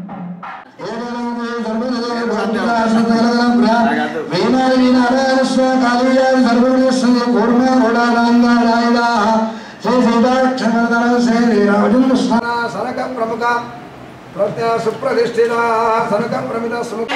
సనక ప్రముఖ ప్రత్య సుప్రతిష్ఠిత సనక ప్రమిత సుముఖ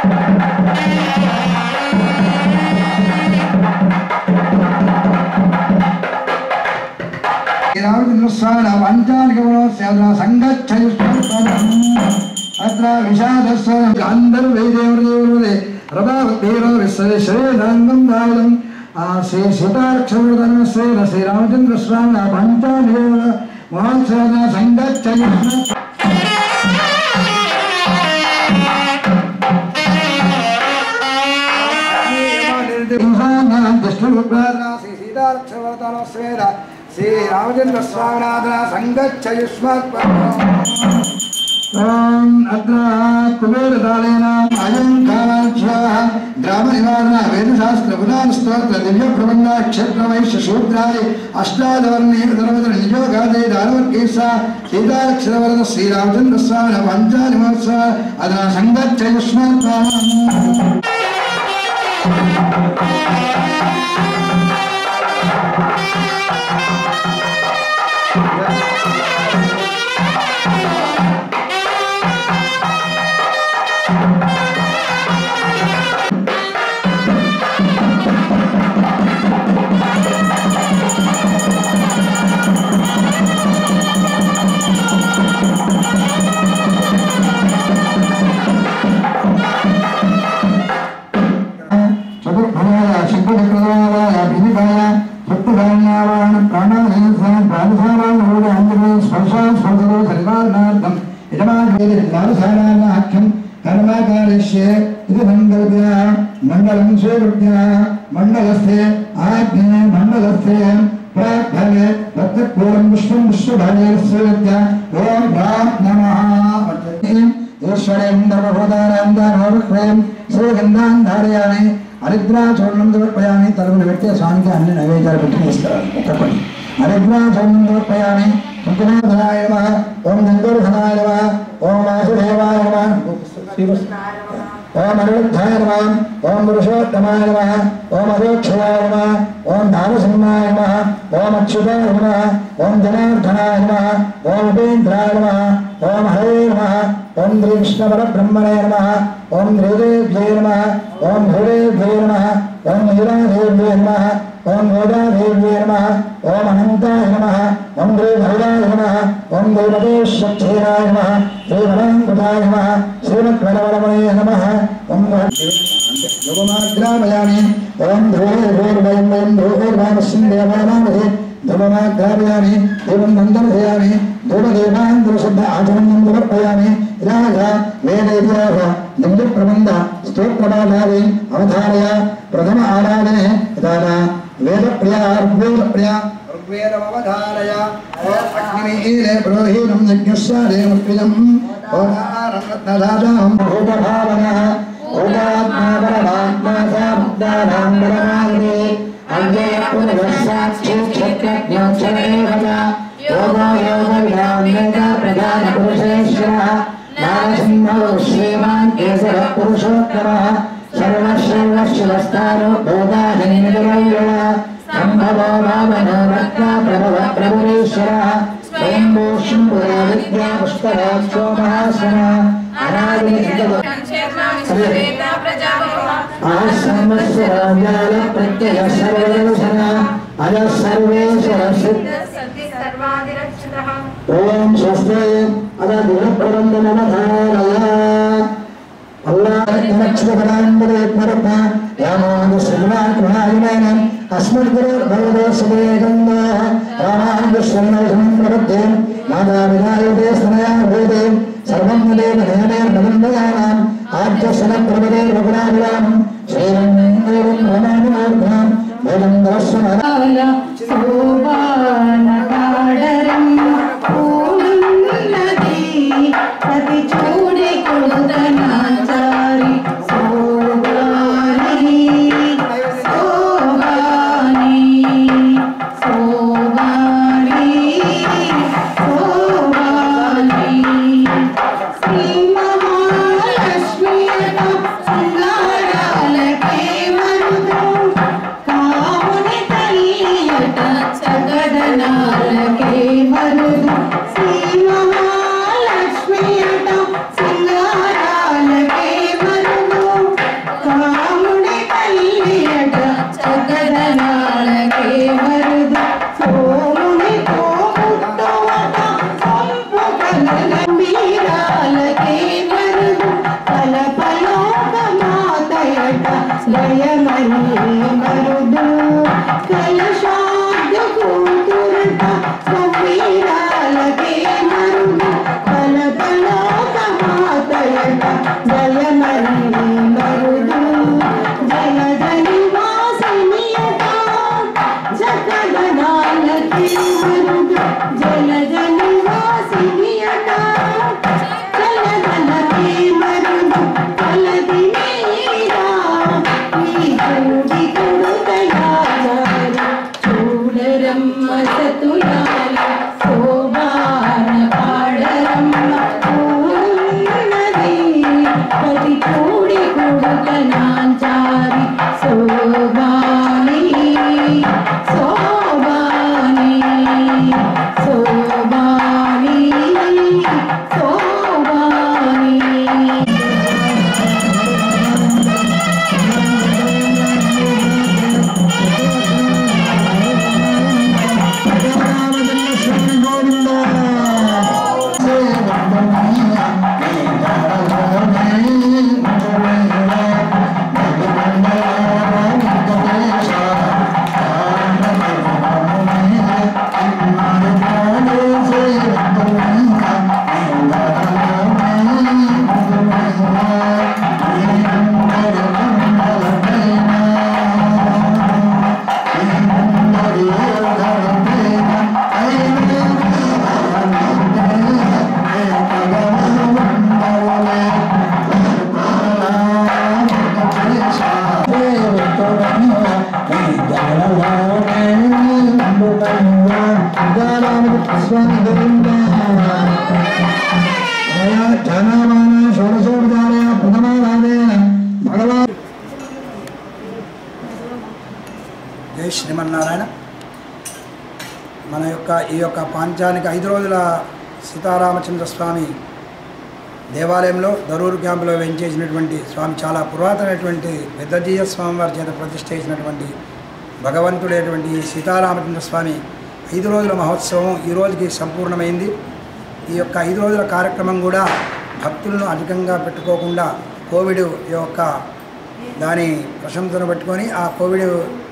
రామచంద్రస్వామి పంచానిక సంగచ్చయుష్మం అత్ర విషాదస్వ అందరూ వేదేవదేవుడే రథావదేవ విశ్వేశ్వరేంగం దాయుధం ఆ శ్రీ సీతాక్షరుడన శ్రీ శ్రీరామచంద్ర స్వామి పంచానిక మహోత్సవ సంగచ్చయుష్మ శ్రీ రామచంద్ర స్వామినాథ సంగచ్చయుష్మత్ అత్ర కుబేరదాలేన అయం కామాఖ్యాः గ్రామనివారణ వేదశాస్త్ర పురాణ స్తోత్ర దివ్య ప్రబంధ క్షేత్ర వైశ్య శూద్రాది అష్టాదవర్ణే ధర్మధర నియోగాదే దానవర్గేశ సీతాక్షరవరద శ్రీరామచంద్ర స్వామి పంచాని మహోత్సవ అదన సంగచ్చయుష్మత్ చతుర్భయాయ శంకుచక్రవాయ భినిభాయ సప్తధాన్యావాహన ప్రాణాయాస ప్రాణసారాణోడ అంజలి స్పర్శా స్పర్శలో సరివారణార్థం యజమానేది లాలసారాఖ్యం కర్మాకార్యస్యే ఇది మంగళభ్య మండలం స్వీకృత్య మండలస్థే ఆజ్ఞే మండలస్థే ప్రాగ్భవే తత్పూర్వం విష్ణుం విశ్వభాగే స్వీకృత్య ఓం రామ్ నమః ఈశ్వరేంద్రభూతారాంధారోహ్రయం శ్రీగంధాన్ ధారయామి హరిద్రాచూర్ణం సమర్పయామి తలుపులు పెట్టి స్వామికి అన్ని నైవేద్యాలు పెట్టి ఇస్తారు ఒక్కొక్కటి హరిద్రాచూర్ణం సమర్పయామి కుంకుమాధనాయ నమ ఓం గంగోర్ధనాయ నమ ఓం వాసుదేవాయ నమ ఓం అనిరుద్ధాయ నమ ఓం పురుషోత్తమాయ నమ ఓం అధోక్షయాయ నమ ఓం నారసింహాయ నమ ఓం అచ్యుతాయ నమ ఓం జనార్దనాయ నమ ఓం ఉపేంద్రాయ నమ ఓం హరే నమ ఓం శ్రీ కృష్ణ పరబ్రహ్మణే నమ ఓం శ్రీదేవ్యే నమ ఓం భూదేవ్యే నమ ఓం నీరాదేవ్యే నమ ఓం వేదాదేవ్యే నమ ఓం అనంతాయ నమ ఓం శ్రీ భరదాయ నమ ఓం దేవదేశ్వక్షేరాయ నమ శ్రీ వరాంకుటాయ నమ శ్రీమద్వరవరమణే నమ ఓం ధ్రువమాగ్రామయామి ఓం ధ్రువోర్వయం వయం ధ్రువోర్వామస్యం దేవానామహే ధ్రువమాగ్రామయామి దేవం నందనయామి ధ్రువదేవాంధ్రుశుద్ధ ఆచరణం సమర్పయామి రాజ వేదేవ్యాహ లింగ ప్రబంధ స్తోత్రబాధాది అవధారయ ప్రథమ ఆరాధనే దాన వేద ప్రియ ఋగ్వేద ప్రియ ఋగ్వేదమవధారయ అగ్నిమీలే బ్రోహీనం యజ్ఞస్య దేవప్రియం ఓదారం రత్నరాజాం భూతభావనః ఓదాత్మా పరమాత్మా సాముద్దానాం పరమాగ్నే అవ్యయ పునఃసాక్షి క్షేత్రజ్ఞోక్షరేవ యోగో యోగ విరామ్యేత ప్రధాన పురుషేశ్వరः నారసింహో శ్రీమాన్ కేశవ పురుషోత్తమः సర్వశ్రీవశివస్థానో భోగాధనిర్వయ సంభవో వామనో రత్న ప్రభవ ప్రభురీశ్వరः స్వయంభూ శంభురా విద్యా పుష్కరాక్షో మహాసన అనాదినిర్గవ ఆసంవత్సరాజాల ప్రత్యయ సర్వదర్శన అజ సర్వేశ్వర సిద్ధ ఓం స్వస్తి అద దిన ప్రబంధనమధారయ అల్లాహ్మరప రామాను శ్రీనాథునాయన అస్మద్ గురు భగవదో సుదేగంగా రామాను శ్రీనాథం ప్రబద్ధే మాతా వినాయతే స్తనయా భూతే సర్వం దేవ నయనే నవందయానాం ఆద్యసన ప్రబదే రఘునాథరాం శ్రీరంగేరం రమానుమూర్ధాం వేదం దర్శన సోబానకాడరం పూర్ణది ప్రతి చూడే కొడుతనాచారి సోబాని సోబాని సోబాని సోబాని శ్రీమా దయమని మరుదు కలశాబ్ద కూతురంట స్వీరాలకే మరుదు కలపలోక మాతయట జయమని మరుదు జయ జని వాసినియట జగదనాలకి మరుదు జల జని వాసినియట జలదనకి మరుదు కలది నీరా ఈ చూడి కొడుకయాచారి చూడరమ్మ సతులాల శోభాన పాడరమ్మ పూర్ణది పది చూడి కొడుక నాంచారి శోభాని శోభాని శోభాని శోభాని భగవాన్ జై శ్రీమన్నారాయణ మన యొక్క ఈ యొక్క పాంచానికి ఐదు రోజుల సీతారామచంద్ర స్వామి దేవాలయంలో దరూరు క్యాంపులో వెంచేసినటువంటి స్వామి చాలా పురాతనమైనటువంటి పెద్దజీయ స్వామి వారి చేత ప్రతిష్ఠ చేసినటువంటి భగవంతుడైనటువంటి ఈ సీతారామచంద్ర స్వామి ఐదు రోజుల మహోత్సవం ఈ రోజుకి సంపూర్ణమైంది ఈ యొక్క ఐదు రోజుల కార్యక్రమం కూడా భక్తులను అధికంగా పెట్టుకోకుండా కోవిడ్ యొక్క దాని ప్రశంసను పెట్టుకొని ఆ కోవిడ్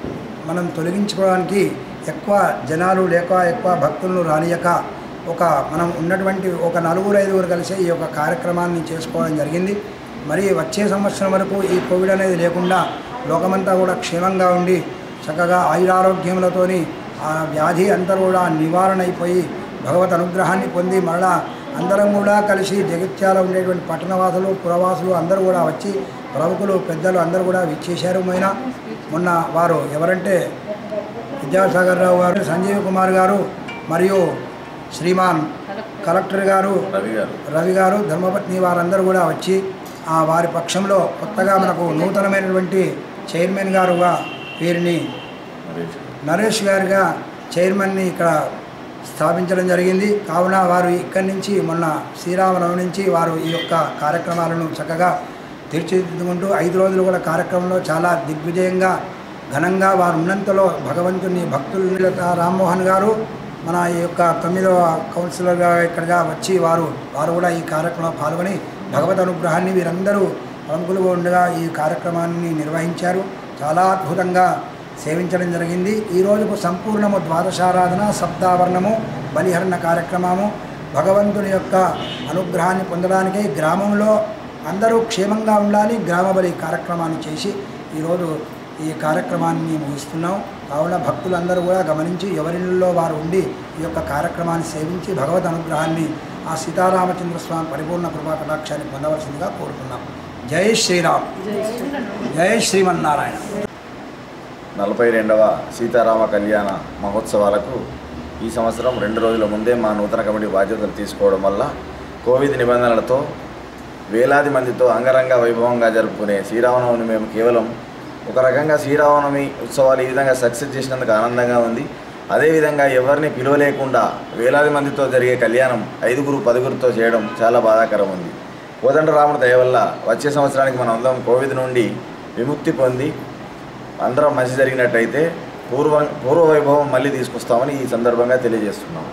మనం తొలగించుకోవడానికి ఎక్కువ జనాలు లేక ఎక్కువ భక్తులను రానియక ఒక మనం ఉన్నటువంటి ఒక నలుగురు ఐదుగురు కలిసి ఈ యొక్క కార్యక్రమాన్ని చేసుకోవడం జరిగింది మరి వచ్చే సంవత్సరం వరకు ఈ కోవిడ్ అనేది లేకుండా లోకమంతా కూడా క్షేమంగా ఉండి చక్కగా ఆయురారోగ్యములతోని ఆ వ్యాధి అంతా కూడా నివారణ అయిపోయి భగవత్ అనుగ్రహాన్ని పొంది మరలా అందరం కూడా కలిసి జగిత్యాల ఉండేటువంటి పట్టణవాసులు పురవాసులు అందరూ కూడా వచ్చి ప్రముఖులు పెద్దలు అందరూ కూడా విచ్చేశారు మొన్న మొన్న వారు ఎవరంటే విద్యాసాగర్ రావు గారు సంజీవ్ కుమార్ గారు మరియు శ్రీమాన్ కలెక్టర్ గారు రవి గారు రవి గారు ధర్మపత్ని వారందరూ కూడా వచ్చి ఆ వారి పక్షంలో కొత్తగా మనకు నూతనమైనటువంటి చైర్మన్ గారుగా వీరిని నరేష్ నరేష్ గారుగా చైర్మన్ని ఇక్కడ స్థాపించడం జరిగింది కావున వారు ఇక్కడి నుంచి మొన్న శ్రీరామనవమి నుంచి వారు ఈ యొక్క కార్యక్రమాలను చక్కగా తీర్చిదిద్దుకుంటూ ఐదు రోజులు కూడా కార్యక్రమంలో చాలా దిగ్విజయంగా ఘనంగా వారు ఉన్నంతలో భగవంతుని భక్తుల రామ్మోహన్ గారు మన ఈ యొక్క తొమ్మిదవ కౌన్సిలర్గా ఇక్కడగా వచ్చి వారు వారు కూడా ఈ కార్యక్రమంలో పాల్గొని భగవద్ అనుగ్రహాన్ని వీరందరూ ప్రముఖులుగా ఉండగా ఈ కార్యక్రమాన్ని నిర్వహించారు చాలా అద్భుతంగా సేవించడం జరిగింది ఈ రోజుకు సంపూర్ణము ద్వాదశారాధన సప్తావరణము బలిహరణ కార్యక్రమము భగవంతుని యొక్క అనుగ్రహాన్ని పొందడానికి గ్రామంలో అందరూ క్షేమంగా ఉండాలి గ్రామ బలి కార్యక్రమాన్ని చేసి ఈరోజు ఈ కార్యక్రమాన్ని ముగిస్తున్నాం కావున భక్తులందరూ కూడా గమనించి ఎవరిలో వారు ఉండి ఈ యొక్క కార్యక్రమాన్ని సేవించి భగవద్ అనుగ్రహాన్ని ఆ సీతారామచంద్ర స్వామి పరిపూర్ణ కృపా కటాక్షాన్ని పొందవలసిందిగా కోరుతున్నాం జై శ్రీరామ్ జై శ్రీమన్నారాయణ నలభై రెండవ సీతారామ కళ్యాణ మహోత్సవాలకు ఈ సంవత్సరం రెండు రోజుల ముందే మా నూతన కమిటీ బాధ్యతలు తీసుకోవడం వల్ల కోవిడ్ నిబంధనలతో వేలాది మందితో అంగరంగ వైభవంగా జరుపుకునే శ్రీరామనవమి మేము కేవలం ఒక రకంగా శ్రీరామనవమి ఉత్సవాలు ఈ విధంగా సక్సెస్ చేసినందుకు ఆనందంగా ఉంది అదేవిధంగా ఎవరిని పిలువలేకుండా వేలాది మందితో జరిగే కళ్యాణం ఐదుగురు పదుగురితో చేయడం చాలా బాధాకరం ఉంది కోదండ రాముడి దయ వల్ల వచ్చే సంవత్సరానికి మనం అందరం కోవిడ్ నుండి విముక్తి పొంది అందరం మంచి జరిగినట్టయితే పూర్వ పూర్వ వైభవం మళ్ళీ తీసుకొస్తామని ఈ సందర్భంగా తెలియజేస్తున్నాం